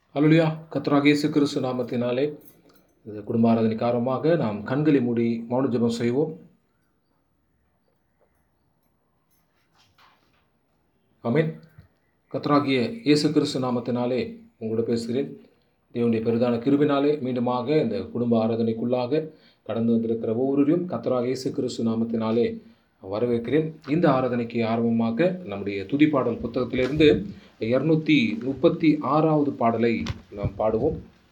அல்லா கத்ராக இயேசு கிறிஸ்து நாமத்தினாலே இந்த குடும்ப ஆராதனை காரணமாக நாம் கண்களை மூடி மௌன ஜெபம் செய்வோம் அமீன் கத்ராகிய இயேசு கிறிஸ்து நாமத்தினாலே உங்களோட பேசுகிறேன் தேவனுடைய பெரிதான கிருபினாலே மீண்டுமாக இந்த குடும்ப ஆராதனைக்குள்ளாக கடந்து வந்திருக்கிற ஒவ்வொருவரையும் கத்தராக இயேசு கிறிஸ்து நாமத்தினாலே வரவேற்கிறேன் இந்த ஆராதனைக்கு ஆரம்பமாக நம்முடைய துதிப்பாடல் புத்தகத்திலிருந்து இருநூத்தி முப்பத்தி ஆறாவது பாடலை நாம் பாடுவோம்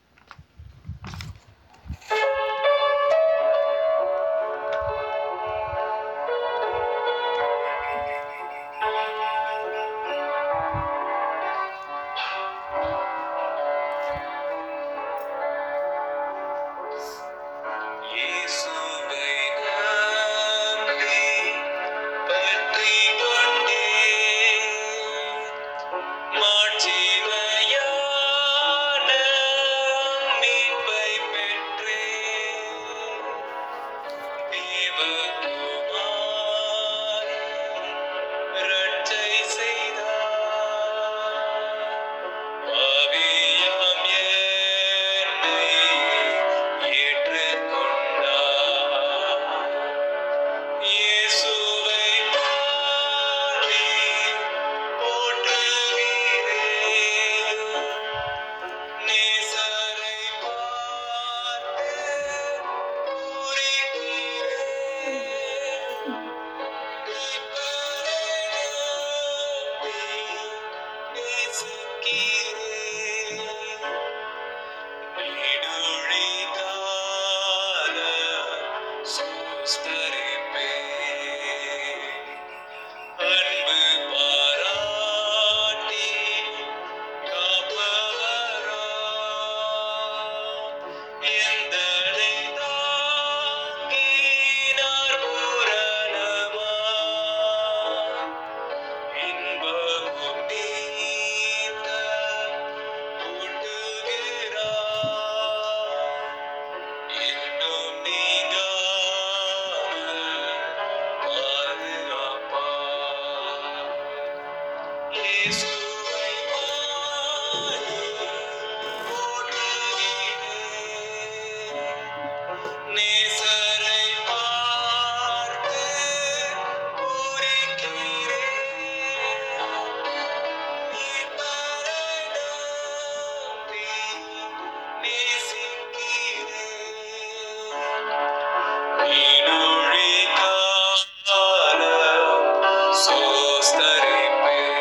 இயேசுவை நம்பி பற்றிக் கொண்டேன் மாட்சிமையான மீட்பைப் பெற்றேன். தேவகுமாரன் இரட்சை செய்தார். பாவியாம் என்னை ஏற்றுக்கொண்டார். இயேசுவை பாடி போற்றுகிறேன். நேசரை பார்த்து பூரிக்கிறேன். மீட்பரை நம்பி நேசிக்கிறேன். நீடுழி கால சுஸ்தரிப்பேன். அன்பு பாராட்டி காப்பவராம். எந்தனை தாங்கினார் பூரணமாய். இன்பமும் நீத்த ஊட்டுகிறார். இன்னும் நீங்காமல் பாதுகாப்பார். இயேசுவை பாடி போற்றுகிறேன். நேசரை பார்த்து பூரிக்கிறேன். மீட்பரை நம்பி நேசிக்கிறேன். நீடுழி காலம் சோஸ்தரிப்பேன்.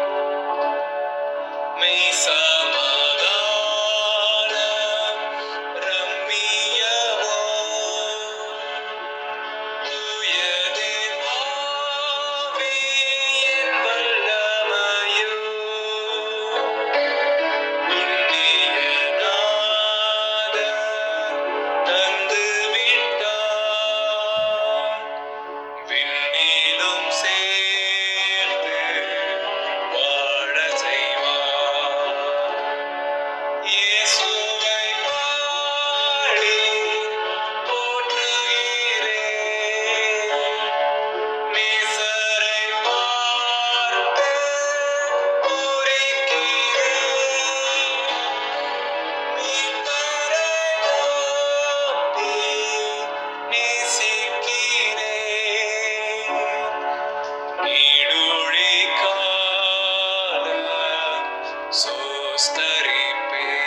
மெய் சமாதானம் ரம்மியமோ. தூயதே ஆவியின் வல்லமையோ. புண்ணிய நாதர் தந்து விட்டார். விண்ணிலும் சேர்த்து வாழ செய்வார். இயேசுவை பாடி போற்றுகிறேன். நேசரை பார்த்து பூரிக்கிறேன். மீட்பரை நம்பி நேசிக்கிறேன். நீடுழி கால சோஸ்தரிப்பேன்.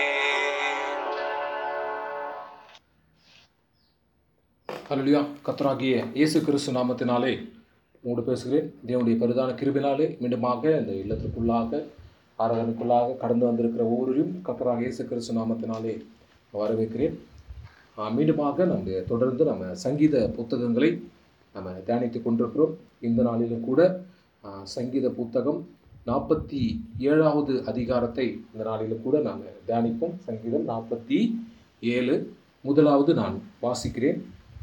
அல்லா கத்தராகிய இயேசு கிறிஸ்து நாமத்தினாலே உங்களோடு பேசுகிறேன் தேவனுடைய பெரிதான கிருபினாலே மீண்டுமாக இந்த இல்லத்திற்குள்ளாக ஆராதனைக்குள்ளாக கடந்து வந்திருக்கிற ஒவ்வொருவரையும் கத்தராக இயேசு கிறிஸ்து நாமத்தினாலே வரவேற்கிறேன் ஆஹ் மீண்டுமாக நம்ம தொடர்ந்து நம்ம சங்கீத புத்தகங்களை நம்ம தியானித்து கொண்டிருக்கிறோம் இந்த நாளிலும் கூட ஆஹ் சங்கீத புத்தகம் நாற்பத்தி ஏழாவது அதிகாரத்தை இந்த நாளிலும் கூட நாம் தியானிப்போம் சங்கீதம் நாற்பத்தி ஏழு முதலாவது நான் வாசிக்கிறேன்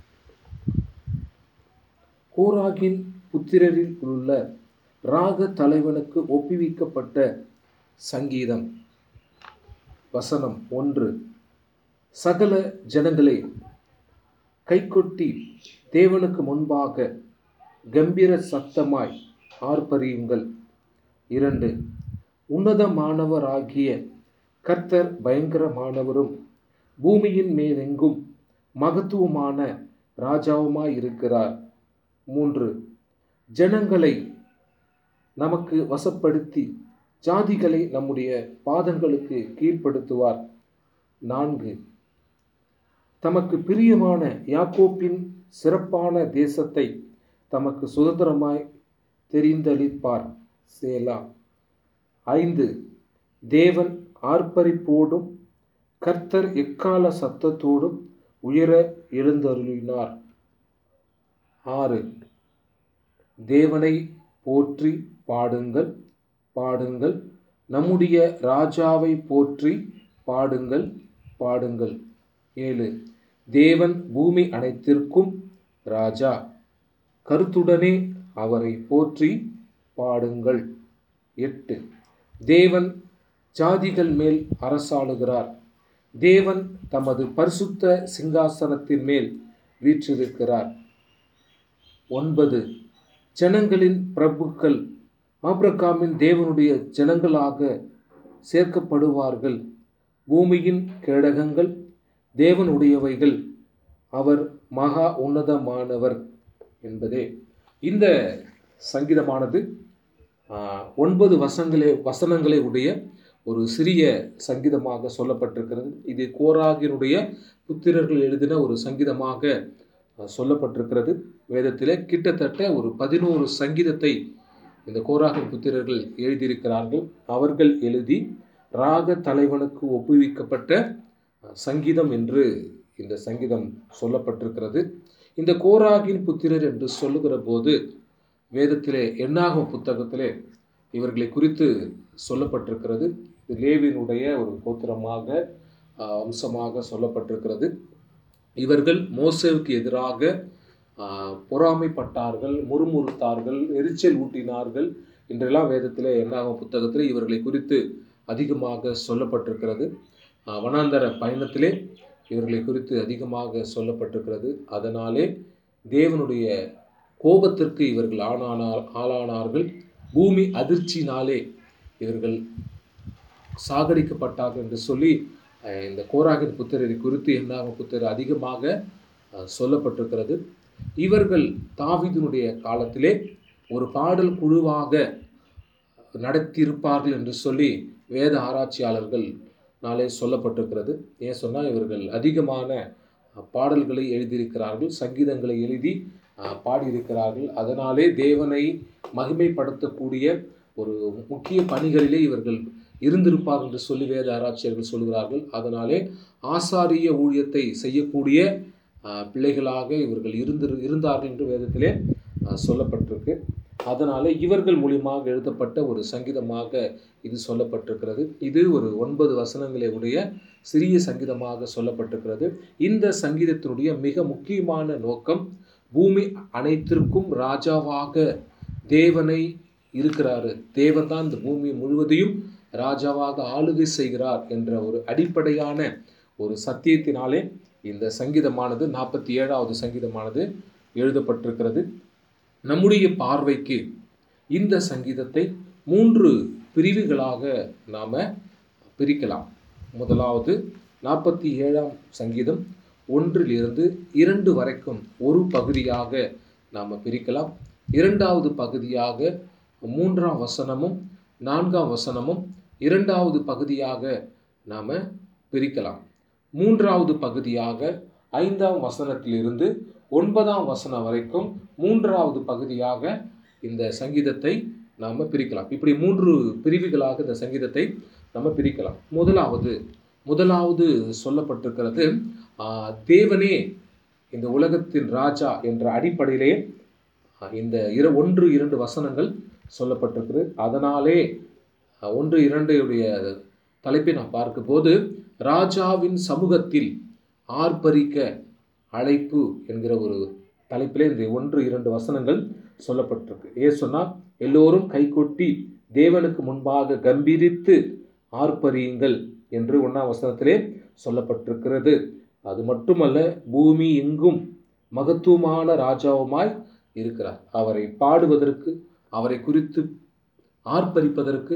கோராகின் புத்திரரில் உள்ள ராக தலைவனுக்கு ஒப்புவிக்கப்பட்ட சங்கீதம் வசனம் ஒன்று சகல ஜனங்களே கைகொட்டி தேவனுக்கு முன்பாக கம்பீர சத்தமாய் ஆர்ப்பரியுங்கள் இரண்டு உன்னதமானவராகிய கர்த்தர் பயங்கரமானவரும் பூமியின் மேலெங்கும் மகத்துவமான ராஜாவுமாய் இருக்கிறார் மூன்று ஜனங்களை நமக்கு வசப்படுத்தி ஜாதிகளை நம்முடைய பாதங்களுக்கு கீழ்ப்படுத்துவார் நான்கு தமக்கு பிரியமான யாக்கோப்பின் சிறப்பான தேசத்தை தமக்கு சுதந்திரமாய் தெரிந்தளிப்பார் சேலா ஐந்து தேவன் ஆர்ப்பரிப்போடும் கர்த்தர் எக்கால சத்தத்தோடும் உயர எழுந்தருளினார் ஆறு தேவனை போற்றி பாடுங்கள் பாடுங்கள் நம்முடைய ராஜாவை போற்றி பாடுங்கள் பாடுங்கள் ஏழு தேவன் பூமி அனைத்திற்கும் ராஜா கருத்துடனே அவரை போற்றி பாடுங்கள் எட்டு தேவன் ஜாதிகள் மேல் அரசாளுகிறார் தேவன் தமது பரிசுத்த சிங்காசனத்தின் மேல் வீற்றிருக்கிறார் ஒன்பது ஜனங்களின் பிரபுக்கள் ஆபிரகாமின் தேவனுடைய ஜனங்களாக சேர்க்கப்படுவார்கள் பூமியின் கேடகங்கள் தேவனுடையவைகள் அவர் மகா உன்னதமானவர் என்பதே இந்த சங்கீதமானது ஆஹ், ஒன்பது வசங்களே வசனங்களை உடைய ஒரு சிறிய சங்கீதமாக சொல்லப்பட்டிருக்கிறது இது கோராகினுடைய புத்திரர்கள் எழுதின ஒரு சங்கீதமாக அஹ், சொல்லப்பட்டிருக்கிறது வேதத்திலே கிட்டத்தட்ட ஒரு பதினோரு சங்கீதத்தை இந்த கோராகின் புத்திரர்கள் எழுதியிருக்கிறார்கள் அவர்கள் எழுதி ராக தலைவனுக்கு ஒப்புவிக்கப்பட்ட அஹ், சங்கீதம் என்று இந்த சங்கீதம் சொல்லப்பட்டிருக்கிறது இந்த கோராகின் புத்திரர் என்று சொல்லுகிற போது வேதத்திலே எண்ணாகும் புத்தகத்திலே இவர்களை குறித்து சொல்லப்பட்டிருக்கிறது இது லேவியினுடைய ஒரு கோத்திரமாக ஆஹ், அம்சமாக சொல்லப்பட்டிருக்கிறது இவர்கள் மோசேவுக்கு எதிராக ஆஹ், பொறாமைப்பட்டார்கள் முறுமுறுத்தார்கள் எரிச்சல் ஊட்டினார்கள் என்றெல்லாம் வேதத்திலே எண்ணாகும் புத்தகத்திலே இவர்களை குறித்து அதிகமாக சொல்லப்பட்டிருக்கிறது ஆஹ், வனாந்தர பயணத்திலே இவர்களை குறித்து அதிகமாக சொல்லப்பட்டிருக்கிறது அதனாலே தேவனுடைய கோபத்திற்கு இவர்கள் ஆளானார் ஆளானார்கள் பூமி அதிர்ச்சினாலே இவர்கள் சாகடிக்கப்பட்டார்கள் என்று சொல்லி அஹ், இந்த கோராகின் புத்திரரை குறித்து என்னாகும் புத்திரர் அதிகமாக அஹ், சொல்லப்பட்டிருக்கிறது இவர்கள் தாவீதினுடைய காலத்திலே ஒரு பாடல் குழுவாக நடத்தியிருப்பார்கள் என்று சொல்லி வேத ஆராய்ச்சியாளர்கள் நாளே சொல்லப்பட்டிருக்கிறது ஏன் சொன்னால் இவர்கள் அதிகமான அஹ், பாடல்களை எழுதியிருக்கிறார்கள் சங்கீதங்களை எழுதி அஹ், பாடியிருக்கிறார்கள் அதனாலே தேவனை மகிமைப்படுத்தக்கூடிய ஒரு முக்கிய பணிகளிலே இவர்கள் இருந்திருப்பார்கள் என்று சொல்லி வேத ஆராய்ச்சியர்கள் சொல்கிறார்கள் அதனாலே ஆசாரிய ஊழியத்தை செய்யக்கூடிய அஹ், பிள்ளைகளாக இவர்கள் இருந்து இருந்தார்கள் என்று வேதத்திலே அஹ், சொல்லப்பட்டிருக்கு அதனாலே இவர்கள் மூலியமாக எழுதப்பட்ட ஒரு சங்கீதமாக இது சொல்லப்பட்டிருக்கிறது இது ஒரு ஒன்பது வசனங்களை உடைய சிறிய சங்கீதமாக சொல்லப்பட்டிருக்கிறது இந்த சங்கீதத்தினுடைய மிக முக்கியமான நோக்கம் பூமி அனைத்திற்கும் ராஜாவாக தேவனை இருக்கிறாரு தேவன் தான் இந்த பூமி முழுவதையும் ராஜாவாக ஆளுகை செய்கிறார் என்ற ஒரு அடிப்படையான ஒரு சத்தியத்தினாலே இந்த சங்கீதமானது நாற்பத்தி ஏழாவது சங்கீதமானது எழுதப்பட்டிருக்கிறது நம்முடைய பார்வைக்கு இந்த சங்கீதத்தை மூன்று பிரிவுகளாக நாம் பிரிக்கலாம் முதலாவது நாற்பத்தி ஏழாம் சங்கீதம் ஒன்றிலிருந்து இரண்டு வரைக்கும் ஒரு பகுதியாக நாம் பிரிக்கலாம் இரண்டாவது பகுதியாக மூன்றாம் வசனமும் நான்காம் வசனமும் இரண்டாவது பகுதியாக நாம் பிரிக்கலாம் மூன்றாவது பகுதியாக ஐந்தாம் வசனத்திலிருந்து ஒன்பதாம் வசனம் வரைக்கும் மூன்றாவது பகுதியாக இந்த சங்கீதத்தை நாம் பிரிக்கலாம் இப்படி மூன்று பிரிவுகளாக இந்த சங்கீதத்தை நம்ம பிரிக்கலாம் முதலாவது முதலாவது சொல்லப்பட்டிருக்கிறது ஆஹ், தேவனே இந்த உலகத்தின் ராஜா என்ற அடிப்படையிலே ஆஹ், இந்த இர ஒன்று இரண்டு வசனங்கள் சொல்லப்பட்டிருக்குது அதனாலே ஆஹ், ஒன்று இரண்டுடைய தலைப்பை நான் பார்க்கும்போது ராஜாவின் சமூகத்தில் ஆர்ப்பரிக்க அழைப்பு என்கிற ஒரு தலைப்பிலே இந்த ஒன்று இரண்டு வசனங்கள் சொல்லப்பட்டிருக்கு ஏ சொன்னால் எல்லோரும் கைகொட்டி தேவனுக்கு முன்பாக கம்பீரித்து ஆர்ப்பரியுங்கள் என்று ஒன்றாம் வசனத்திலே சொல்லப்பட்டிருக்கிறது அது மட்டுமல்ல பூமி எங்கும் மகத்துவமான ராஜாவுமாய் இருக்கிறார் அவரை பாடுவதற்கு அவரை குறித்து ஆர்ப்பரிப்பதற்கு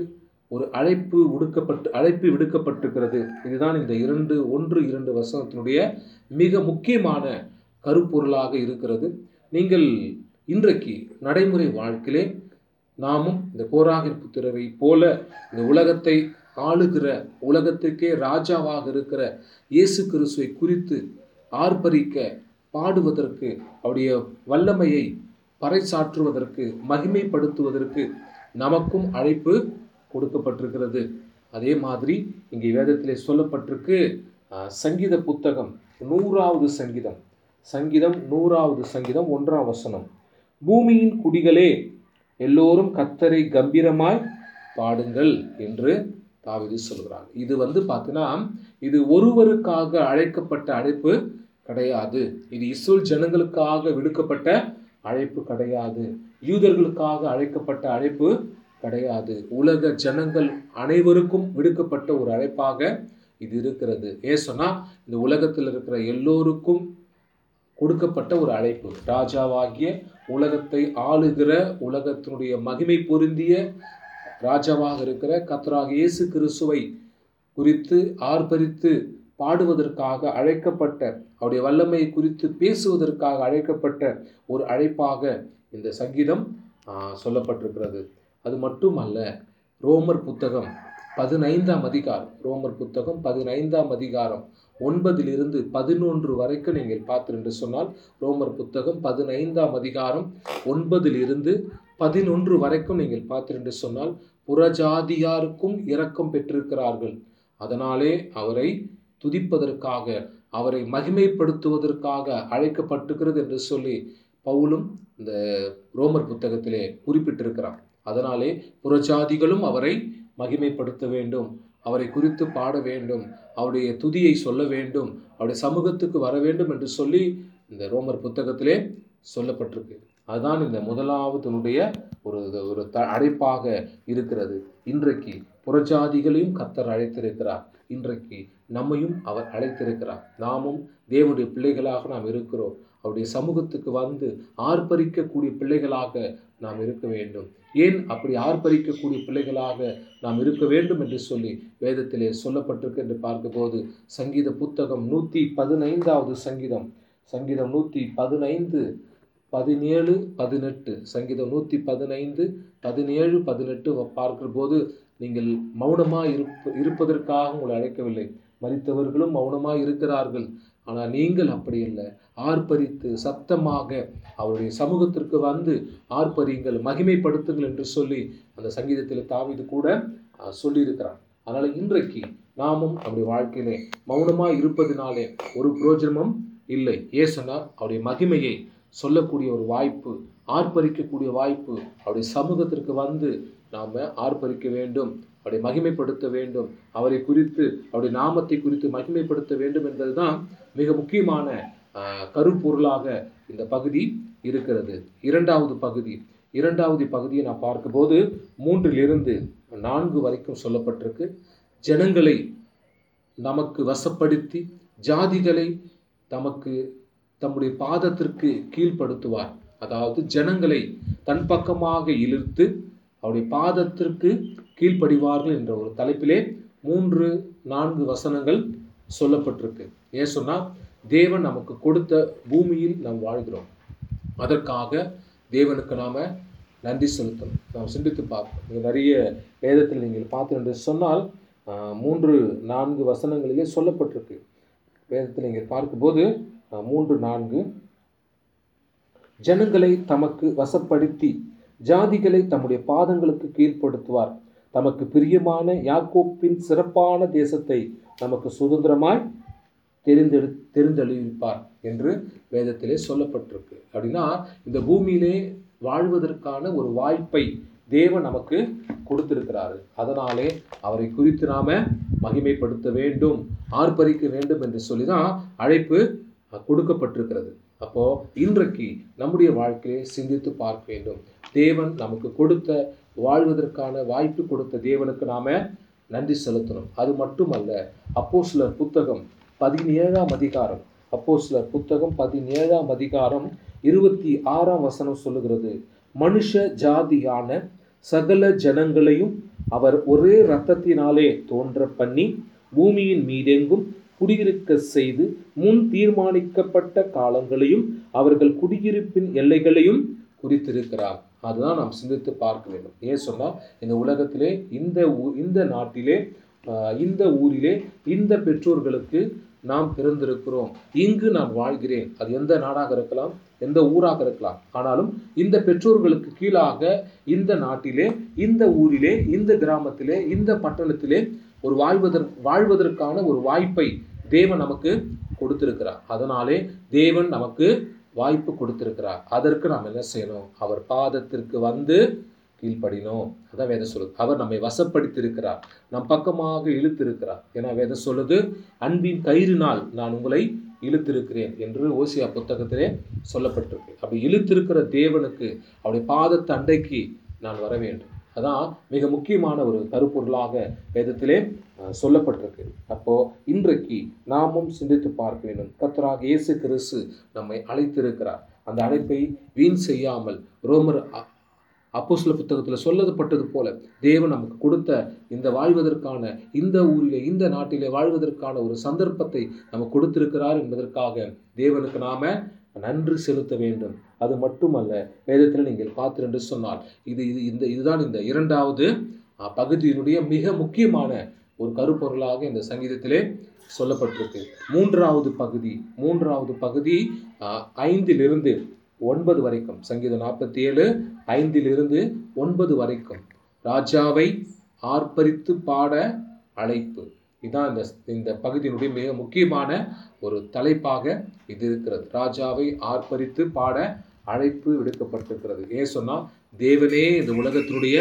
ஒரு அழைப்பு விடுக்கப்பட்டு அழைப்பு விடுக்கப்பட்டிருக்கிறது இதுதான் இந்த இரண்டு ஒன்று இரண்டு வசனத்தினுடைய மிக முக்கியமான கருப்பொருளாக இருக்கிறது நீங்கள் இன்றைக்கு நடைமுறை வாழ்க்கையிலே நாமும் இந்த கோராகின் புத்திரரை போல இந்த உலகத்தை ஆளுகிற உலகத்துக்கே ராஜாவாக இருக்கிற இயேசு கிறிஸ்துவை குறித்து ஆர்ப்பரிக்க பாடுவதற்கு அவருடைய வல்லமையை பறைசாற்றுவதற்கு மகிமைப்படுத்துவதற்கு நமக்கும் அழைப்பு கொடுக்கப்பட்டிருக்கிறது அதே மாதிரி இங்கே வேதத்திலே சொல்லப்பட்டிருக்கு அஹ், சங்கீத புத்தகம் நூறாவது சங்கீதம் சங்கீதம் நூறாவது சங்கீதம் ஒன்றாம் வசனம் பூமியின் குடிகளே எல்லோரும் கத்தரை கம்பீரமாய் பாடுங்கள் என்று தாவீது சொல்கிறார் இது வந்து பார்த்தீங்கன்னா இது ஒருவருக்காக அழைக்கப்பட்ட அழைப்பு கிடையாது இது இஸ்ரேல் ஜனங்களுக்காக விடுக்கப்பட்ட அழைப்பு கிடையாது யூதர்களுக்காக அழைக்கப்பட்ட அழைப்பு கிடையாது உலக ஜனங்கள் அனைவருக்கும் விடுக்கப்பட்ட ஒரு அழைப்பாக இது இருக்கிறது ஏன் சொன்னா இந்த உலகத்தில் இருக்கிற எல்லோருக்கும் கொடுக்கப்பட்ட ஒரு அழைப்பு ராஜாவாகிய உலகத்தை ஆளுகிற உலகத்தினுடைய மகிமை பொருந்திய ராஜாவாக இருக்கிற கர்த்தராகிய இயேசு கிறிஸ்துவை குறித்து ஆர்ப்பரித்து பாடுவதற்காக அழைக்கப்பட்ட அவருடைய வல்லமை குறித்து பேசுவதற்காக அழைக்கப்பட்ட ஒரு அழைப்பாக இந்த சங்கீதம் ஆ, சொல்லப்பட்டிருக்கிறது அது மட்டுமல்ல ரோமர் புத்தகம் பதினைந்தாம் அதிகாரம் ரோமர் புத்தகம் பதினைந்தாம் அதிகாரம் ஒன்பதிலிருந்து பதினொன்று வரைக்கும் நீங்கள் பார்த்தீர்கள் என்று சொன்னால் ரோமர் புத்தகம் பதினைந்தாம் அதிகாரம் ஒன்பதிலிருந்து பதினொன்று வரைக்கும் நீங்கள் பார்த்தீர்கள் என்று சொன்னால் புறஜாதியாருக்கும் இரக்கம் பெற்றிருக்கிறார்கள் அதனாலே அவரை துதிப்பதற்காக அவரை மகிமைப்படுத்துவதற்காக அழைக்கப்பட்டிருக்கிறது என்று சொல்லி பவுலும் இந்த ரோமர் புத்தகத்திலே குறிப்பிட்டிருக்கிறார் அதனாலே புறஜாதிகளும் அவரை மகிமைப்படுத்த வேண்டும் அவரை குறித்து பாட வேண்டும் அவருடைய துதியை சொல்ல வேண்டும் அவருடைய சமூகத்துக்கு வர வேண்டும் என்று சொல்லி இந்த ரோமர் புத்தகத்திலே சொல்லப்பட்டிருக்கு அதுதான் இந்த முதலாவதுனுடைய ஒரு ஒரு த அழைப்பாக இருக்கிறது இன்றைக்கு புறஜாதிகளையும் கர்த்தர் அழைத்திருக்கிறார் இன்றைக்கு நம்மையும் அவர் அழைத்திருக்கிறார் நாமும் தேவனுடைய பிள்ளைகளாக நாம் இருக்கிறோம் அவருடைய சமூகத்துக்கு வந்து ஆர்ப்பரிக்கக்கூடிய பிள்ளைகளாக நாம் இருக்க வேண்டும் ஏன் அப்படி ஆர்ப்பரிக்கக்கூடிய பிள்ளைகளாக நாம் இருக்க வேண்டும் என்று சொல்லி வேதத்திலே சொல்லப்பட்டிருக்கு என்று பார்க்கும்போது சங்கீத புத்தகம் நூற்றி பதினைந்தாவது சங்கீதம் சங்கீதம் நூற்றி பதினைந்து பதினேழு பதினெட்டு சங்கீதம் நூற்றி பதினைந்து பதினேழு பதினெட்டு பார்க்கிற போது நீங்கள் மௌனமாக இருப்ப இருப்பதற்காக உங்களை அழைக்கவில்லை மறித்தவர்களும் மௌனமாக இருக்கிறார்கள் ஆனால் நீங்கள் அப்படி இல்லை ஆர்ப்பரித்து சத்தமாக அவருடைய சமூகத்திற்கு வந்து ஆர்ப்பரியுங்கள் மகிமைப்படுத்துங்கள் என்று சொல்லி அந்த சங்கீதத்தில் தாவிது கூட அஹ், சொல்லியிருக்கிறார் அதனால் இன்றைக்கு நாமும் நம்முடைய வாழ்க்கையிலே மௌனமாக இருப்பதினாலே ஒரு பிரயோஜனமும் இல்லை ஏசனா அவருடைய மகிமையை சொல்லக்கூடிய ஒரு வாய்ப்பு ஆர்ப்பரிக்கக்கூடிய வாய்ப்பு அவருடைய சமூகத்திற்கு வந்து நாம் ஆர்ப்பரிக்க வேண்டும் அவரை மகிமைப்படுத்த வேண்டும் அவரை குறித்து அவருடைய நாமத்தை குறித்து மகிமைப்படுத்த வேண்டும் என்பதுதான் மிக முக்கியமான ஆஹ், கருப்பொருளாக இந்த பகுதி இருக்கிறது இரண்டாவது பகுதி இரண்டாவது பகுதியை நான் பார்க்கும்போது மூன்றிலிருந்து நான்கு வரைக்கும் சொல்லப்பட்டிருக்கு ஜனங்களை நமக்கு வசப்படுத்தி ஜாதிகளை தமக்கு தம்முடைய பாதத்திற்கு கீழ்ப்படுத்துவார் அதாவது ஜனங்களை தன் பக்கமாக இழுத்து அவருடைய பாதத்திற்கு கீழ்ப்படிவார்கள் என்ற ஒரு தலைப்பிலே மூன்று நான்கு வசனங்கள் சொல்லப்பட்டிருக்கு ஏன் சொன்னா தேவன் நமக்கு கொடுத்த பூமியில் நாம் வாழ்கிறோம் அதற்காக தேவனுக்கு நாம நன்றி செலுத்தணும் நாம் சிந்தித்து பார்ப்போம் இங்கே நிறைய வேதத்தில் நீங்கள் பார்த்தீர்கள் என்று சொன்னால் ஆஹ், மூன்று நான்கு வசனங்களிலே சொல்லப்பட்டிருக்கு வேதத்தில் நீங்கள் பார்க்கும்போது ஆஹ், மூன்று நான்கு ஜனங்களை தமக்கு வசப்படுத்தி ஜாதிகளை தம்முடைய பாதங்களுக்கு கீழ்ப்படுத்துவார் தமக்கு பிரியமான யாக்கோப்பின் சிறப்பான தேசத்தை நமக்கு சுதந்திரமாய் தெரிந்தெடு தெரிந்தெளிவிப்பார் என்று வேதத்திலே சொல்லப்பட்டிருக்கு அப்படின்னா இந்த பூமியிலே வாழ்வதற்கான ஒரு வாய்ப்பை தேவன் நமக்கு கொடுத்திருக்கிறாரு அதனாலே அவரை குறித்து நாம மகிமைப்படுத்த வேண்டும் ஆர்ப்பரிக்க வேண்டும் என்று சொல்லி தான் அழைப்பு அஹ், கொடுக்கப்பட்டிருக்கிறது அப்போ இன்றைக்கு நம்முடைய வாழ்க்கையை சிந்தித்து பார்க்க வேண்டும் தேவன் நமக்கு கொடுத்த வாழ்வதற்கான வாய்ப்பு கொடுத்த தேவனுக்கு நாம நன்றி செலுத்தணும் அது மட்டுமல்ல அப்போஸ்தலர் புத்தகம் பதினேழாம் அதிகாரம் அப்போஸ்தலர் புத்தகம் பதினேழாம் அதிகாரம் இருபத்தி ஆறாம் வசனம் சொல்லுகிறது மனுஷ ஜாதியான சகல ஜனங்களையும் அவர் ஒரே இரத்தத்தினாலே தோன்ற பண்ணி பூமியின் மீதெங்கும் குடியிருக்க செய்து முன் தீர்மானிக்கப்பட்ட காலங்களையும் அவர்கள் குடியிருப்பின் எல்லைகளையும் குறித்திருக்கிறார் அதுதான் நாம் சிந்தித்து பார்க்க வேண்டும் ஏன் சொன்னால் இந்த உலகத்திலே இந்த ஊ- இந்த நாட்டிலே ஆஹ், இந்த ஊரிலே இந்த பெற்றோர்களுக்கு நாம் பிறந்திருக்கிறோம் இங்கு நான் வாழ்கிறேன் அது எந்த நாடாக இருக்கலாம் எந்த ஊராக இருக்கலாம் ஆனாலும் இந்த பெற்றோர்களுக்கு கீழாக இந்த நாட்டிலே இந்த ஊரிலே இந்த கிராமத்திலே இந்த பட்டணத்திலே ஒரு வாழ்வதற்கு வாழ்வதற்கான ஒரு வாய்ப்பை தேவன் நமக்கு கொடுத்திருக்கிறார் அதனாலே தேவன் நமக்கு வாய்ப்பு கொடுத்திருக்கிறார் அதற்கு நாம் என்ன செய்யணும் அவர் பாதத்திற்கு வந்து கீழ்ப்படினோம் அதான் வேதம் சொல்லுது அவர் நம்மை வசப்படுத்தியிருக்கிறார் நம் பக்கமாக இழுத்திருக்கிறார் ஏன்னா வேதம் சொல்லுது அன்பின் கயிறினால் நான் உங்களை இழுத்திருக்கிறேன் என்று ஓசியா புத்தகத்திலே சொல்லப்பட்டிருக்கு அப்படி இழுத்திருக்கிற தேவனுக்கு அவருடைய பாதத்து அண்டைக்கு நான் வர வேண்டும் அதான் மிக முக்கியமான ஒரு கருப்பொருளாக வேதத்திலே அஹ், சொல்லப்பட்டிருக்கு அப்போ இன்றைக்கு நாமும் சிந்தித்து பார்க்க வேண்டும் கர்த்தராக இயேசு கிறிஸ்து நம்மை அழைத்திருக்கிறார் அந்த அழைப்பை வீண் செய்யாமல் ரோமர் அ- அப்போஸ்தல புத்தகத்தில் சொல்லப்பட்டது போல தேவன் நமக்கு கொடுத்த இந்த வாழ்வதற்கான இந்த ஊரிலே இந்த நாட்டிலே வாழ்வதற்கான ஒரு சந்தர்ப்பத்தை நமக்கு கொடுத்திருக்கிறார் என்பதற்காக தேவனுக்கு நாம நன்றி செலுத்த வேண்டும் அது மட்டுமல்ல வேதத்தில் நீங்கள் பார்த்தீர் என்று சொன்னால் இது இது இந்த இதுதான் இந்த இரண்டாவது அஹ், பகுதியினுடைய மிக முக்கியமான ஒரு கருப்பொருளாக இந்த சங்கீதத்திலே சொல்லப்பட்டிருக்கு மூன்றாவது பகுதி மூன்றாவது பகுதி அஹ், ஐந்திலிருந்து ஒன்பது வரைக்கும் சங்கீதம் நாற்பத்தி ஏழு ஐந்திலிருந்து ஒன்பது வரைக்கும் ராஜாவை ஆர்ப்பரித்து பாட அழைப்பு இதான் இந்த இந்த பகுதியினுடைய மிக முக்கியமான ஒரு தலைப்பாக இது இருக்கிறது ராஜாவை ஆர்ப்பரித்து பாட அழைப்பு விடுக்கப்பட்டிருக்கிறது ஏன் சொன்னா தேவனே இந்த உலகத்தினுடைய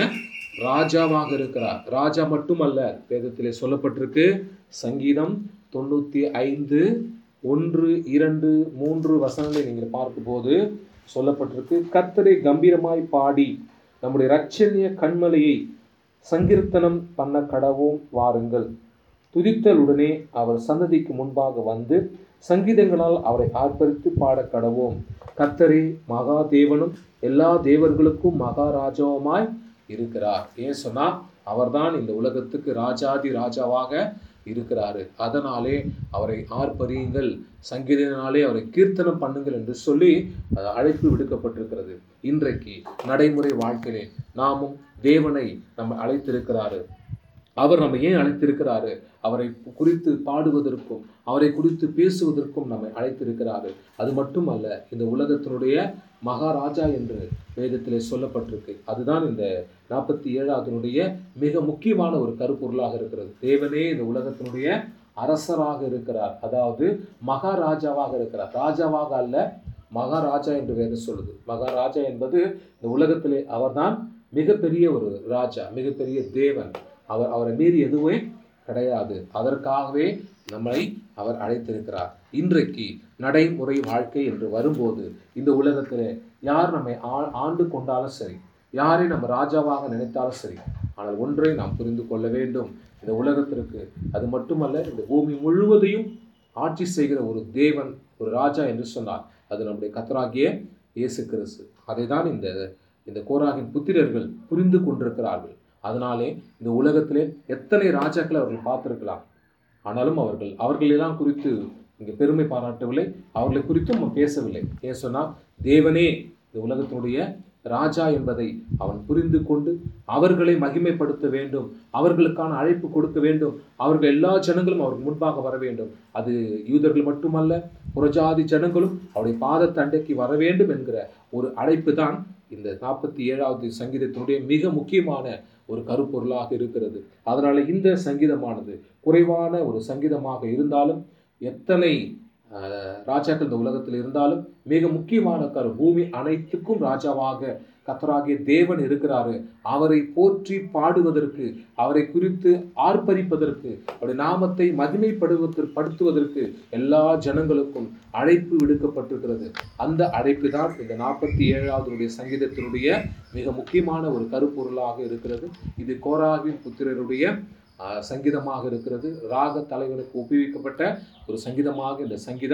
ராஜாவாக இருக்கிறார் ராஜா மட்டுமல்ல வேதத்திலே சொல்லப்பட்டிருக்கு சங்கீதம் தொண்ணூத்தி ஐந்து ஒன்று இரண்டு மூன்று வசனங்களை நீங்கள் பார்க்கும்போது சொல்லப்பட்டிருக்கு கர்த்தரை கம்பீரமாய் பாடி நம்முடைய இரட்சணிய கண்மலையை சங்கீர்த்தனம் பண்ண கடவோம் வாருங்கள் துதித்தலுடனே அவர் சன்னதிக்கு முன்பாக வந்து சங்கீதங்களால் அவரை ஆர்ப்பரித்து பாட கடவோம் கர்த்தரே மகாதேவனும் எல்லா தேவர்களுக்கும் மகாராஜாவுமாய் இருக்கிறார் ஏன் சொன்னா அவர்தான் இந்த உலகத்துக்கு ராஜாதி ராஜாவாக இருக்கிறாரு அதனாலே அவரை ஆர்ப்பரியுங்கள் சங்கீதனாலே அவரை கீர்த்தனம் பண்ணுங்கள் என்று சொல்லி அது அழைப்பு விடுக்கப்பட்டிருக்கிறது இன்றைக்கு நடைமுறை வாழ்க்கையிலே நாமும் தேவனை நம்ம அழைத்திருக்கிறாரு அவர் நம்ம ஏன் அழைத்திருக்கிறாரு அவரை குறித்து பாடுவதற்கும் அவரை குறித்து பேசுவதற்கும் நம்மை அழைத்திருக்கிறாரு அது மட்டுமல்ல இந்த உலகத்தினுடைய மகாராஜா என்று வேதத்திலே சொல்லப்பட்டிருக்கு அதுதான் இந்த நாற்பத்தி ஏழாவதுனுடைய மிக முக்கியமான ஒரு கருப்பொருளாக இருக்கிறது தேவனே இந்த உலகத்தினுடைய அரசராக இருக்கிறார் அதாவது மகாராஜாவாக இருக்கிறார் ராஜாவாக அல்ல மகாராஜா என்று வேதம் சொல்லுது மகாராஜா என்பது இந்த உலகத்திலே அவர்தான் மிகப்பெரிய ஒரு ராஜா மிகப்பெரிய தேவன் அவர் அவரை மீறி எதுவே கிடையாது அதற்காகவே நம்மை அவர் அழைத்திருக்கிறார் இன்றைக்கு நடைமுறை வாழ்க்கை என்று வரும்போது இந்த உலகத்தில் யார் நம்மை ஆ- ஆண்டு கொண்டாலும் சரி யாரை நம்ம ராஜாவாக நினைத்தாலும் சரி ஆனால் ஒன்றை நாம் புரிந்து கொள்ள வேண்டும் இந்த உலகத்திற்கு அது மட்டுமல்ல இந்த பூமி முழுவதையும் ஆட்சி செய்கிற ஒரு தேவன் ஒரு ராஜா என்று சொன்னார் அது நம்முடைய கத்தராகிய இயேசு கிறிஸ்து அதை தான் இந்த இந்த கோராகின் புத்திரர்கள் புரிந்து கொண்டிருக்கிறார்கள் அதனாலே இந்த உலகத்திலே எத்தனை ராஜாக்களை அவர்கள் பார்த்திருக்கலாம் ஆனாலும் அவர்கள் அவர்களெல்லாம் குறித்து இங்கே பெருமை பாராட்டவில்லை அவர்களை குறித்தும் நம்ம பேசவில்லை ஏன் சொன்னால் தேவனே இந்த உலகத்தினுடைய ராஜா என்பதை அவன் புரிந்து கொண்டு அவர்களை மகிமைப்படுத்த வேண்டும் அவர்களுக்கான அழைப்பு கொடுக்க வேண்டும் அவர்கள் எல்லா ஜனங்களும் அவருக்கு முன்பாக வர வேண்டும் அது யூதர்கள் மட்டுமல்ல புறஜாதி ஜனங்களும் அவருடைய பாதத்தண்டைக்கு வர வேண்டும் என்கிற ஒரு அழைப்பு தான் இந்த நாற்பத்தி ஏழாவது சங்கீதத்தினுடைய மிக முக்கியமான ஒரு கருப்பொருளாக இருக்கிறது அதனால இந்த சங்கீதமானது குறைவான ஒரு சங்கீதமாக இருந்தாலும் எத்தனை அஹ், ராஜாக்கள் இந்த உலகத்தில் இருந்தாலும் மிக முக்கியமான கரு பூமி அனைத்துக்கும் ராஜாவாக கத்தராகிய தேவன் இருக்கிறாரு அவரை போற்றி பாடுவதற்கு அவரை குறித்து ஆர்ப்பரிப்பதற்கு அவருடைய நாமத்தை மகிமைப்படுவதற்கு படுத்துவதற்கு எல்லா ஜனங்களுக்கும் அழைப்பு விடுக்கப்பட்டிருக்கிறது அந்த அழைப்பு தான் இந்த நாற்பத்தி ஏழாவது சங்கீதத்தினுடைய மிக முக்கியமான ஒரு கருப்பொருளாக இருக்கிறது இது கோராகின் புத்திரருடைய ஆஹ், சங்கீதமாக இருக்கிறது ராக தலைவனுக்கு ஒப்புவிக்கப்பட்ட ஒரு சங்கீதமாக இந்த சங்கீதம்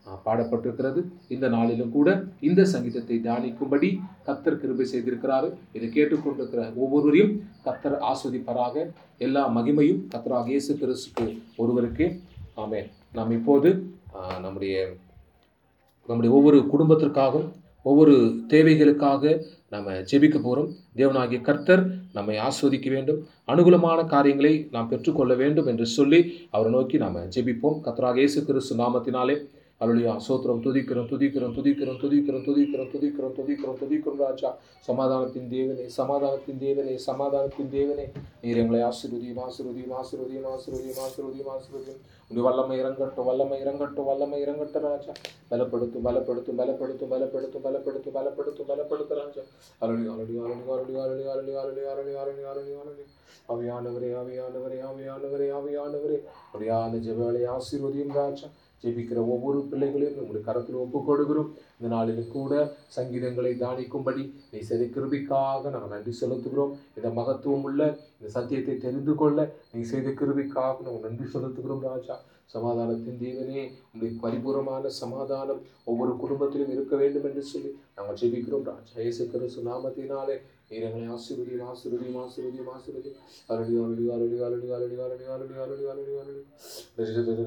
ஆஹ், பாடப்பட்டிருக்கிறது இந்த நாளிலும் கூட இந்த சங்கீதத்தை தியானிக்கும்படி கத்தர் கிருபை செய்திருக்கிறாரு இதை கேட்டுக்கொண்டிருக்கிற ஒவ்வொருவரையும் கத்தர் ஆஸ்வதிப்பாராக எல்லா மகிமையும் கத்தராக இயேசு கிறிஸ்துக்கு ஒருவருக்கே ஆமென் நாம் இப்போது ஆஹ், நம்முடைய நம்முடைய ஒவ்வொரு குடும்பத்திற்காகவும் ஒவ்வொரு தேவைகளுக்காக நம்ம ஜெபிக்க போகிறோம் தேவனாகிய கர்த்தர் நம்மை ஆஸ்வதிக்க வேண்டும் அனுகூலமான காரியங்களை நாம் பெற்றுக்கொள்ள வேண்டும் என்று சொல்லி அவரை நோக்கி நாம் ஜெபிப்போம் கர்த்தராக இயேசு கிறிஸ்து நாமத்தினாலே அலுலியா சோத்திரம் துதிக்கிறோம் துதிக்கிறோம் துதிக்கிறோம் துதிக்கிறோம் துதிக்கிறோம் துதிக்கிறோம் துதிக்கிறோம் துதிக்கிறோம் ராஜா சமாதானத்தின் தேவனே சமாதானத்தின் தேவனே சமாதானத்தின் தேவனே நீர் எங்களை ஆசிர்வதியும் ஆசிர்வதியும் ஆசிர்வதியும் ஆசிர்வதியும் ஆசிர்வதியும் ஆசிர்வதியும் உங்கள் வல்லமை இறங்கட்டும் வல்லமை இறங்கட்டும் வல்லமை இறங்கட்டும் ராஜா பலப்படுத்தும் பலப்படுத்தும் பலப்படுத்தும் பலப்படுத்தும் பலப்படுத்தும் பலப்படுத்தும் பலப்படுத்தும் ராஜா அருளி அருளி அருளி அருளி அருளி அருளி அருளி அருளி அருளி அருளி அருளி அவையானவரே அவையானவரே அவையானவரே அவையானவரே அப்படியான ஜெபங்களை ஆசீர்வதியும் ராஜா ஜெபிக்கிற ஒவ்வொரு பிள்ளைகளையும் உங்களுடைய கரத்தில் ஒப்புக் கொடுக்கிறோம் இந்த நாளில் கூட சங்கீதங்களை தானிக்கும்படி நீ செய்த கிருபிக்காக நாங்கள் நன்றி செலுத்துகிறோம் இந்த மகத்துவம் உள்ள இந்த சத்தியத்தை தெரிந்து கொள்ள நீ செய்த கிருபிக்காக நாங்கள் நன்றி செலுத்துகிறோம் ராஜா சமாதானத்தின் தேவனே உங்களுடைய பரிபூரமான சமாதானம் ஒவ்வொரு குடும்பத்திலும் இருக்க வேண்டும் என்று சொல்லி நாங்கள் ஜெபிக்கிறோம் ராஜா இயேசு கிறிஸ்து நாமத்தினாலே நீர் எங்களை ஆசீர்வதியும் ஆசீர்வதியும் ஆசீர்வதியும் ஆசீர்வதியும் அருளி அருளி அருளி அருளி அருளி அருளி அருளி அருளி அருளி அருளி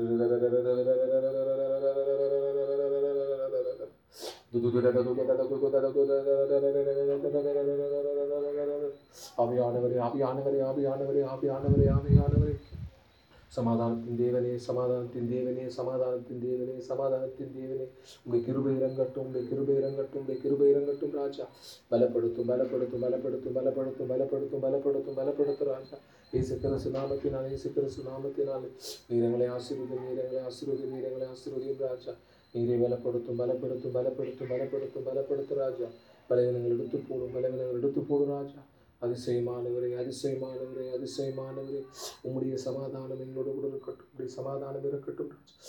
ஆவியானவரே ஆவியானவரே ஆவியானவரே ஆவியானவரே ஆவியானவரே சமாதானத்தின் தேவனே சமாதானத்தின் தேவனே சமாதானத்தின் தேவனே சமாதானத்தின் தேவனே உங்கள் கிருபை இறங்கட்டும் உங்கள் கிருபை இறங்கட்டும் உங்கள் கிருபை இறங்கட்டும் ராஜா பலப்படுத்தும் பலப்படுத்தும் பலப்படுத்தும் பலப்படுத்தும் பலப்படுத்தும் பலப்படுத்தும் பலப்படுத்தும் ராஜா இயேசு கிறிஸ்து நாமத்தினால் இயேசு கிறிஸ்து நாமத்தினால் நீரங்களை ஆசீர்வதி நீரங்களை ஆசீர்வதி நீரங்களை ஆசீர்வதியும் ராஜா நீரை பலப்படுத்தும் பலப்படுத்தும் பலப்படுத்தும் பலப்படுத்தும் பலப்படுத்தும் ராஜா பலவீனங்கள் எடுத்து போடும் பலவீனங்கள் எடுத்து போடும் ராஜா அதிசயமானவரே அதிசயமானவரே அதிசயமானவரே உம்முடைய சமாதானம் எங்களோடு கூட இருக்கட்டும் உம்முடைய சமாதானம் இருக்கட்டும்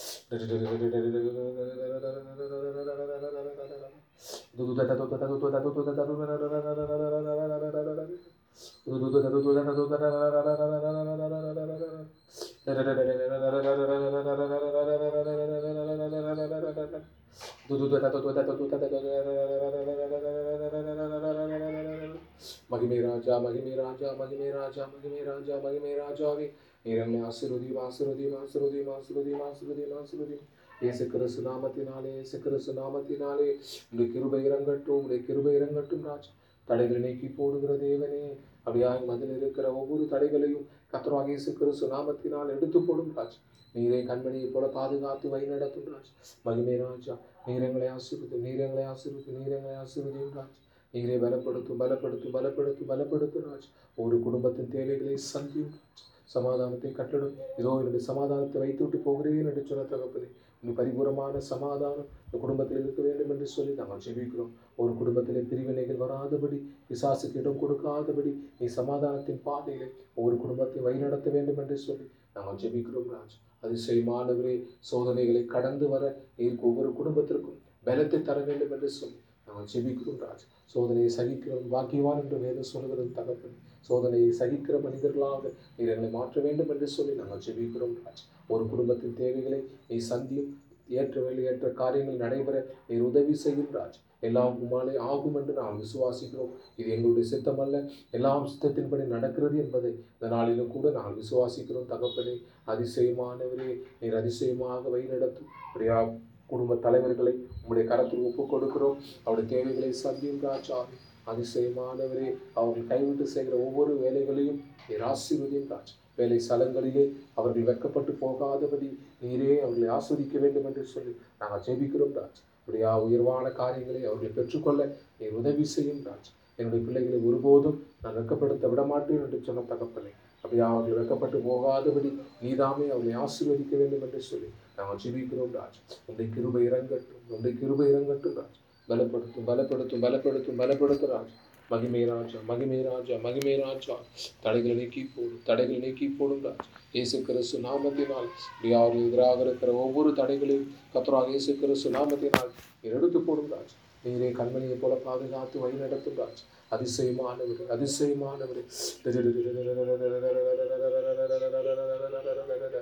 மகிமை ராஜா மகிமை ராஜா மகிமை ராஜா மகிமை ராஜா மகிமை ராஜாவே நீரங்களை ஆசிர்வதியும் ஆசிர்வதியும் ஆசிர்வதியும் ஆசிர்வதியும் ஆசிர்வதியும் ஆசிர்வதியும் இயேசு கிறிஸ்து நாமத்தினாலே இயேசு கிறிஸ்து நாமத்தினாலே உடைய கிருபை இறங்கட்டும் உடைய கிருபை இறங்கட்டும் ராஜா தடைகளை நீக்கி போடுகிற தேவனே அப்படியாக மதில் இருக்கிற ஒவ்வொரு தடைகளையும் கத்தராக இயேசு கிறிஸ்து நாமத்தினால் எடுத்து போடும் ராஜா நீரை கண்மணியை போல பாதுகாத்து வழி நடத்தும் ராஜா மகிமை ராஜா நீரங்களை ஆசீர்வதி நீரங்களை ஆசீர்வதி நீரங்களை ஆசீர்வதியும் ராஜா நீரை பலப்படுத்தும் பலப்படுத்தும் பலப்படுத்தும் பலப்படுத்தும் ராஜா ஒரு குடும்பத்தின் தேவைகளை சந்தியும் ராஜா சமாதானத்தை கட்டடும் இதோ என்னுடைய சமாதானத்தை வைத்துவிட்டு போகிறேன் என்று சொன்ன தகப்பனே இன்னும் பரிபூரமான சமாதானம் இந்த குடும்பத்தில் இருக்க வேண்டும் என்று சொல்லி நாங்கள் ஜெபிக்கிறோம் ஒரு குடும்பத்திலே பிரிவினைகள் வராதபடி பிசாசுக்கு இடம் கொடுக்காதபடி நீ சமாதானத்தின் பாதையிலே ஒவ்வொரு குடும்பத்தை வழிநடத்த வேண்டும் என்று சொல்லி நாங்கள் ஜெபிக்கிறோம் ராஜ் அதிசயமானவரே சோதனைகளை கடந்து வர நீருக்கு ஒவ்வொரு குடும்பத்திற்கும் பலத்தை தர வேண்டும் என்று சொல்லி நாங்கள் ஜெபிக்கிறோம் ராஜ் சோதனையை சகிக்கிறவன் பாக்கியவான் என்று வேதம் சொல்கிறது தகப்பன் சோதனையை சகிக்கிற மனிதர்களாக நீர் எங்களை மாற்ற வேண்டும் என்று சொல்லி நாங்கள் ஜெபிக்கிறோம் ராஜ் ஒரு குடும்பத்தின் தேவைகளை நீ சந்தியும் ஏற்ற வேலை ஏற்ற காரியங்கள் நடைபெற நீர் உதவி செய்யும் ராஜ் எல்லாம் உமாலே ஆகும் என்று நாம் விசுவாசிக்கிறோம் இது எங்களுடைய சித்தம் அல்ல எல்லாம் சித்தத்தின்படி நடக்கிறது என்பதை இந்த நாளிலும் கூட நாங்கள் விசுவாசிக்கிறோம் தகப்பனே அதிசயமானவரே நீர் அதிசயமாக வழிநடத்தும் அப்படியா குடும்ப தலைவர்களை உங்களுடைய கரத்தில் ஒப்புக் கொடுக்கிறோம் அவருடைய தேவைகளை சந்தியும் ராஜா அதிசயமானவரே அவர்கள் கைவிட்டு செய்கிற ஒவ்வொரு வேலைகளையும் நீர் ஆசீர்வதியும் ராஜ் வேலை ஸ்தலங்களிலே அவர்கள் வெட்கப்பட்டு போகாதபடி நீரே அவர்களை ஆஸ்வதிக்க வேண்டும் என்று சொல்லி நாங்கள் ஜெபிக்கிறோம் ராஜ் அப்படியா உயர்வான காரியங்களை அவர்கள் பெற்றுக்கொள்ள நீர் உதவி செய்யும் ராஜ் என்னுடைய பிள்ளைகளை ஒருபோதும் நான் வெட்கப்படுத்த விடமாட்டேன் என்று சொன்ன தகப்பனை அப்படியா அவர்கள் வெட்கப்பட்டு போகாதபடி நீதாமே அவர்களை ஆசீர்வதிக்க வேண்டும் என்று சொல்லி நாங்கள் ஜெபிக்கிறோம் ராஜ் உன்னுடைய கிருபை இறங்கட்டும் உன்னுடைய கிருபை இறங்கட்டும் ராஜ் பலப்படுத்தும் பலப்படுத்தும் பலப்படுத்தும் பலப்படுத்தும் ராஜ் மகிமை ராஜா மகிமை ராஜா மகிமை ராஜா தடைகளை நீக்கி போடும் தடைகளை நீக்கி போடும் ராஜா இயேசு கிறிஸ்து நாமத்தினால் அவர்கள் எதிராக இருக்கிற ஒவ்வொரு தடைகளையும் கத்தராக இயேசு கிறிஸ்து நாமத்தினால் நீர் எடுத்து போடும் ராஜ் நீரே கண்மணியை போல பாதுகாத்து வழி நடத்தும் ராஜ் அதிசயமானவர் அதிசயமானவர்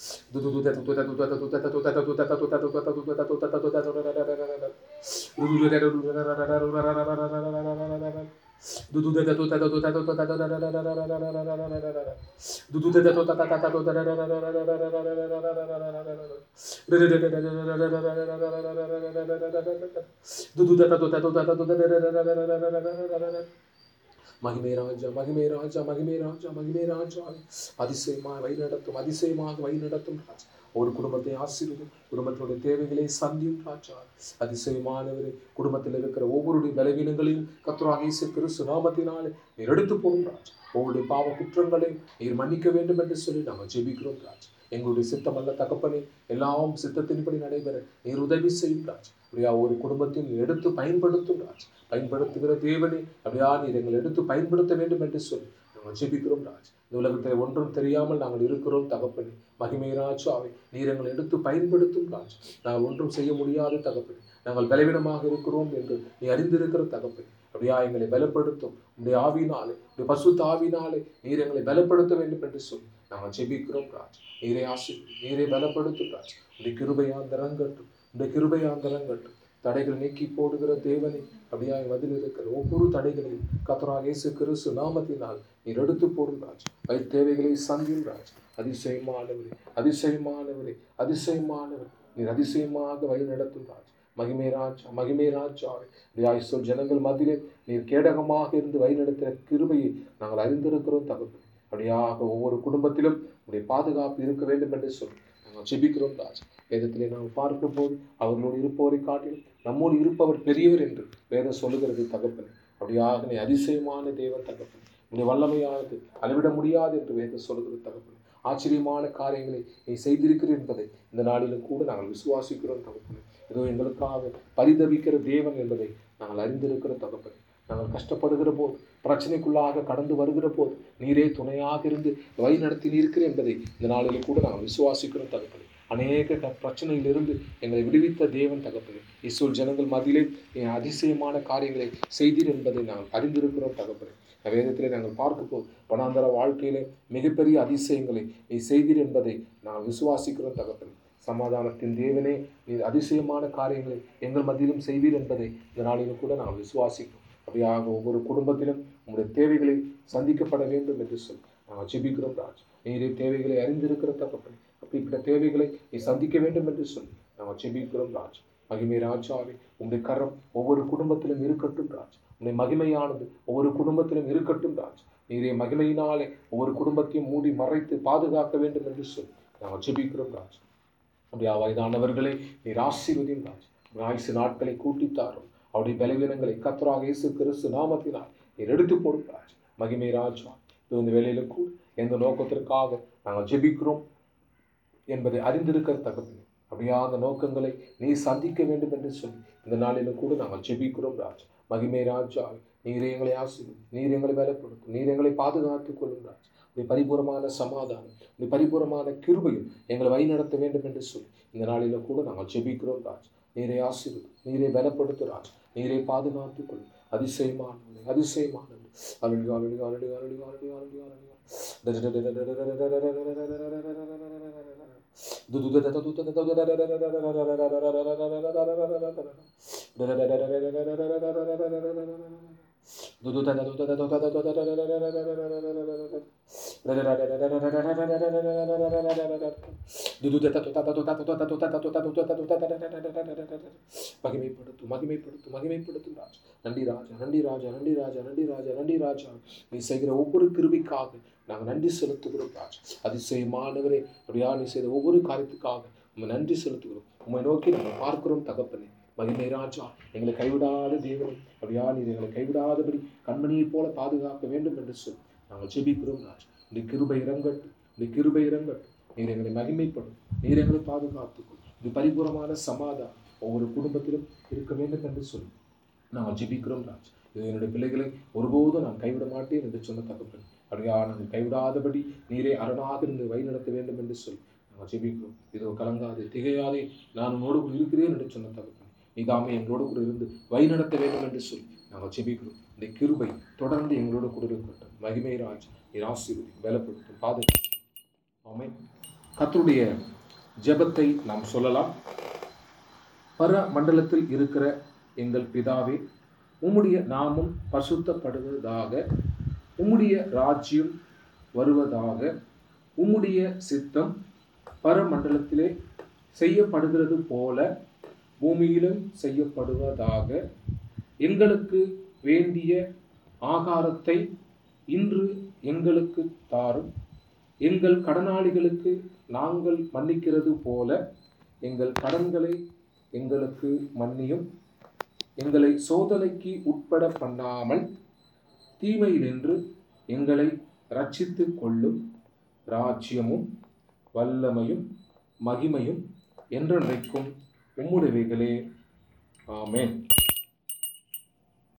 மகிமே ராஜா மகிமே ராஜா மகிமே ராஜா மகிமே ராஜா அதிசயமாக வழிநடத்தும் அதிசயமாக வழிநடத்தும் ராஜா ஒரு குடும்பத்தை ஆசீர்வதும் குடும்பத்தினுடைய தேவைகளை சந்தியும் ராஜா அதிசயமானவரே குடும்பத்தில் இருக்கிற ஒவ்வொருடைய பலவீனங்களையும் கத்துராக இயேசு கிறிஸ்து நாமத்தினாலே நீர் எடுத்து போகும் ராஜா ஒவ்வொருடைய பாவ குற்றங்களையும் நீர் மன்னிக்க வேண்டும் என்று சொல்லி நாங்கள் ஜெபிக்கிறோம் ராஜா எங்களுடைய சித்தம் அல்ல தகப்பனே எல்லாம் சித்தத்தின்படி நடைபெற நீர் உதவி செய்யும் ராஜா அப்படியா ஒரு குடும்பத்தையும் நீர் எடுத்து பயன்படுத்தும் ராஜா பயன்படுத்துகிற தேவனே அப்படியா நீர் எங்களை எடுத்து பயன்படுத்த வேண்டும் என்று சொல்லி நாங்கள் ஜெபிக்கிறோம் ராஜ் இந்த உலகத்தில் ஒன்றும் தெரியாமல் நாங்கள் இருக்கிறோம் தகப்பனே மகிமை ராஜாவை நீர் எங்களை எடுத்து பயன்படுத்தும் ராஜ் நாங்கள் ஒன்றும் செய்ய முடியாத தகப்பனே நாங்கள் பலவீனமாக இருக்கிறோம் என்று நீ அறிந்திருக்கிற தகப்பனே அப்படியா எங்களை பலப்படுத்தும் உடைய ஆவினாலே உடைய பசுத்த ஆவினாலே நீர் எங்களை பலப்படுத்த வேண்டும் என்று சொல்லி நாங்கள் ஜெபிக்கிறோம் ராஜ் நீரை ஆசி நீரை பலப்படுத்தும் ராஜ் உடைய கிருபையாந்தரங்கட்டும் உடைய கிருபையாந்தரங்கட்டும் தடைகள் நீக்கி போடுகிற தேவனை அப்படியாய் மதில் இருக்கிற ஒவ்வொரு தடைகளையும் கத்தராக இயேசு கிறிஸ்து நாமத்தினால் நீர் எடுத்து போடும் ராஜ் வயிறு தேவைகளை சந்தியும் ராஜ் அதிசயமானவரே அதிசயமானவரே அதிசயமானவர் நீர் அதிசயமாக வழி நடத்தும் ராஜ் மகிமே ராஜா மகிமே ராஜாவே அப்படியாய் சொல் ஜனங்கள் மத்தியிலே நீர் கேடகமாக இருந்து வழி நடத்துகிற கிருபையை நாங்கள் அறிந்திருக்கிறோம் தகவல் அப்படியாக ஒவ்வொரு குடும்பத்திலும் உடைய பாதுகாப்பு இருக்க வேண்டும் என்று சொல்லி நாங்கள் ஜெபிக்கிறோம் ராஜ் வேதத்திலே நாம் பார்க்கும் போது அவர்களோடு இருப்பவரை காட்டிலும் நம்மோடு இருப்பவர் பெரியவர் என்று வேதம் சொல்லுகிறது தகப்பனே அப்படியாக நீ அதிசயமான தேவன் தகப்பன் உன்னுடைய வல்லமையானது அளவிட முடியாது என்று வேதம் சொல்லுகிறது தகப்பன் ஆச்சரியமான காரியங்களை நீ செய்திருக்கிறீர் என்பதை இந்த நாளிலும் கூட நாங்கள் விசுவாசிக்கிறோம் தகப்பனே இதோ எங்களுக்காக பரிதவிக்கிற தேவன் என்பதை நாங்கள் அறிந்திருக்கிற தகப்பனே நாங்கள் கஷ்டப்படுகிற போது பிரச்சனைக்குள்ளாக கடந்து வருகிற போது நீரே துணையாக இருந்து வழி நடத்தி இருக்கிற என்பதை இந்த நாளிலும் கூட நாங்கள் விசுவாசிக்கிறோம் தகப்பனே அநேக க- பிரச்சனையிலிருந்து எங்களை விடுவித்த தேவன் தகப்பனே இஸ்ரேல் ஜனங்கள் மத்தியிலே என் அதிசயமான காரியங்களை செய்தீர் என்பதை நாங்கள் அறிந்திருக்கிறோம் தகப்பனே வேதத்திலே நாங்கள் பார்க்க போது வனாந்தர வாழ்க்கையிலே மிகப்பெரிய அதிசயங்களை நீ செய்தீர் என்பதை நாங்கள் விசுவாசிக்கிறோம் தகப்பனே சமாதானத்தின் தேவனே நீ அதிசயமான காரியங்களை எங்கள் மத்தியிலும் செய்வீர் என்பதை இந்த நாளிலும் கூட நாங்கள் விசுவாசிக்கிறோம் அப்படியாக ஒவ்வொரு குடும்பத்திலும் உங்களுடைய தேவைகளை சந்திக்கப்பட வேண்டும் என்று சொல்லி நாங்கள் ஜெபிக்கிறோம் ராஜ் நீரே தேவைகளை அறிந்திருக்கிற தகப்பனே அப்படிப்பட்ட தேவைகளை நீ சந்திக்க வேண்டும் என்று சொல்லி நாங்கள் ஜெபிக்கிறோம் ராஜ் மகிமை ராஜாவே உங்களுடைய கரம் ஒவ்வொரு குடும்பத்திலும் இருக்கட்டும் ராஜ் உங்களுடைய மகிமையானது ஒவ்வொரு குடும்பத்திலும் இருக்கட்டும் ராஜ் நீரே மகிமையினாலே ஒவ்வொரு குடும்பத்தையும் மூடி மறைத்து பாதுகாக்க வேண்டும் என்று சொல்லி நாங்கள் ஜெபிக்கிறோம் ராஜ் அப்படியா வயதானவர்களை நீர் ஆசீர்வதியும் ராஜ் உங்கள் ஆயுசு நாட்களை கூட்டித்தாரும் அவருடைய பலவீனங்களை கத்தராக இயேசு கிறிஸ்து நாமத்தினால் நீர் எடுத்து போடும் ராஜ் மகிமை ராஜா இது இந்த வேலையில கூட எந்த நோக்கத்திற்காக நாங்கள் ஜெபிக்கிறோம் என்பதை அறிந்திருக்கிற தகப்பனே அப்படியா அந்த நோக்கங்களை நீ சந்திக்க வேண்டும் என்று சொல்லி இந்த நாளிலும் கூட நாங்கள் ஜெபிக்கிறோம் ராஜ் மகிமை ராஜா நீர் எங்களை ஆசீர்வதி நீர் எங்களை பலப்படுத்தும் நீர் எங்களை பாதுகாத்துக் கொள்ளும் ராஜ் உடைய பரிபூரமான சமாதானம் உடைய பரிபூரமான கிருபையும் எங்களை வழிநடத்த வேண்டும் என்று சொல்லி இந்த நாளிலும் கூட நாங்கள் ஜெபிக்கிறோம் ராஜ் நீரை ஆசீர்வதி நீரை பலப்படுத்து ராஜ் நீரை பாதுகாத்துக் கொள்ளும் அதிசயமானவரே அதிசயமானவரே அலுடி அலுடி அலுடி அலுடி அலுடி அலுடி அலுடி மகிமைப்படுத்தும் மகிமைப்படுத்தும் மகிமைப்படுத்தும் ராஜா நன்றி ராஜா நன்றி ராஜா நன்றி ராஜா நன்றி ராஜா நன்றி ராஜா நீ செய்கிற ஒவ்வொரு கிருபிக்காக நாங்கள் நன்றி செலுத்துகிறோம் ராஜா அதிசயமானவரே அப்படியா நீ செய்த ஒவ்வொரு காரியத்துக்காக உண்மை நன்றி செலுத்துகிறோம் உண்மை நோக்கி நாங்கள் பார்க்கிறோம் தகப்பனே மகிமை ராஜா எங்களை கைவிடாத தேவனை அப்படியா நீர் எங்களை கைவிடாதபடி கண்மணியைப் போல பாதுகாக்க வேண்டும் என்று சொல்லி நாங்கள் ஜெபிக்கிறோம் ராஜா இந்த கிருபை இறங்கட்டும் இந்த கிருபை இறங்கட்டும் நீர் எங்களை மகிமைப்படும் நீர் எங்களை பாதுகாத்துக்கொள் இது பரிபூரமான சமாதானம் ஒவ்வொரு குடும்பத்திலும் இருக்க வேண்டும் என்று சொல்லி நாங்கள் ஜெபிக்கிறோம் ராஜ் இது என்னுடைய பிள்ளைகளை ஒருபோதும் நான் கைவிட மாட்டேன் என்று சொன்ன தகப்பன் அப்படியா நாங்கள் கைவிடாதபடி நீரே அரணாக இருந்து வழிநடத்த வேண்டும் என்று சொல்லி நாங்கள் ஜெபிக்கிறோம் இதோ கலங்காதே திகையாதே நான் உன்னோடு கூட இருக்கிறேன் என்று சொன்ன தகப்பன் நீதாமே எங்களோடு கூட இருந்து வழிநடத்த வேண்டும் என்று சொல்லி நாங்கள் ஜெபிக்கிறோம் இந்த கிருபை தொடர்ந்து எங்களோடு கூட இருக்கட்டும் மகிமை ராஜ் நீர் ஆசீர்வதி பலப்படுத்தும் பாதுகாப்பு ஆமென் கர்த்தருடைய ஜெபத்தை நாம் சொல்லலாம் பர மண்டலத்தில் இருக்கிற எங்கள் பிதாவே உம்முடைய நாமம் பசுத்தப்படுவதாக உம்முடைய ராஜ்யம் வருவதாக உம்முடைய சித்தம் பரமண்டலத்திலே செய்யப்படுகிறது போல பூமியிலும் செய்யப்படுவதாக எங்களுக்கு வேண்டிய ஆகாரத்தை இன்று எங்களுக்கு தாரும் எங்கள் கடனாளிகளுக்கு நாங்கள் மன்னிக்கிறது போல எங்கள் கடன்களை எங்களுக்கு மன்னியும் எங்களை சோதனைக்கு உட்பட பண்ணாமல் தீமையினின்று எங்களை ரட்சித்து கொள்ளும் ராஜ்யமும் வல்லமையும் மகிமையும் என்றென்றைக்கும் உம்முடையவைகளே ஆமென்